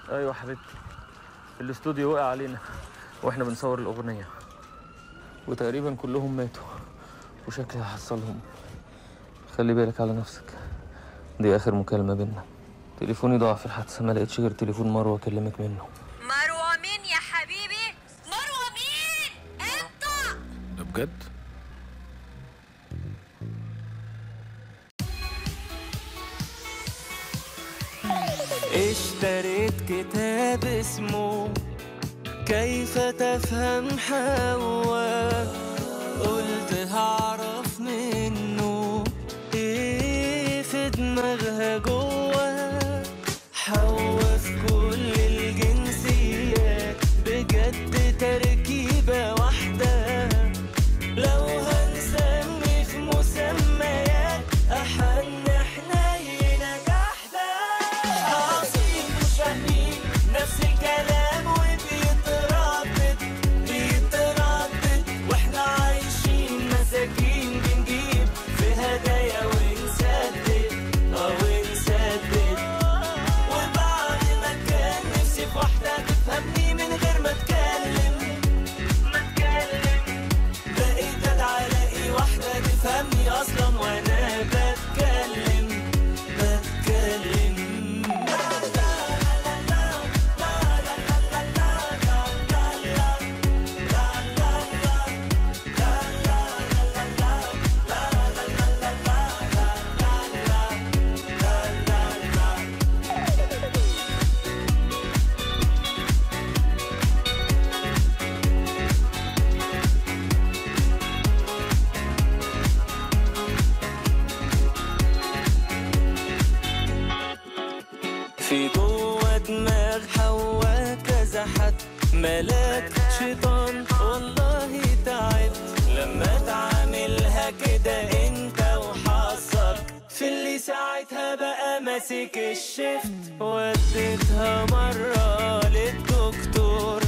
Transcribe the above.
ايوه حبيبتي الاستوديو وقع علينا واحنا بنصور الاغنيه وتقريبا كلهم ماتوا وشكلي هحصلهم خلي بالك على نفسك دي اخر مكالمه بينا تليفوني ضاع في الحادثه ما لقيتش غير تليفون مروه اكلمك منه مروة مين يا حبيبي؟ مروة مين؟ انت ده بجد اشتريت كتاب اسمه كيف تفهم حواء قلت هعرف منه ايه في دماغها جوه حواء في كل الجنسيات بجد تركيبة واحدة لو هنسمي في مسميات أحن حنينة جحدة عظيم مش فاهمين نفس الكلام وبيتردد بيتردد واحنا عايشين مساكين بنجيب في هدايا ونسدد اه ونسدد وبعد ما كان نفسي في واحدة تفهمني من غير ما اتكلم ما اتكلم بقيت ادعى الاقي واحدة تفهمني اصلا وانا بتكلم بتكلم في جوه دماغ حوا كذا حد ملاك شيطان والله تعبت لما تعاملها كده انت وحظك في اللي ساعتها بقى ماسك الشفت وديتها مرة للدكتور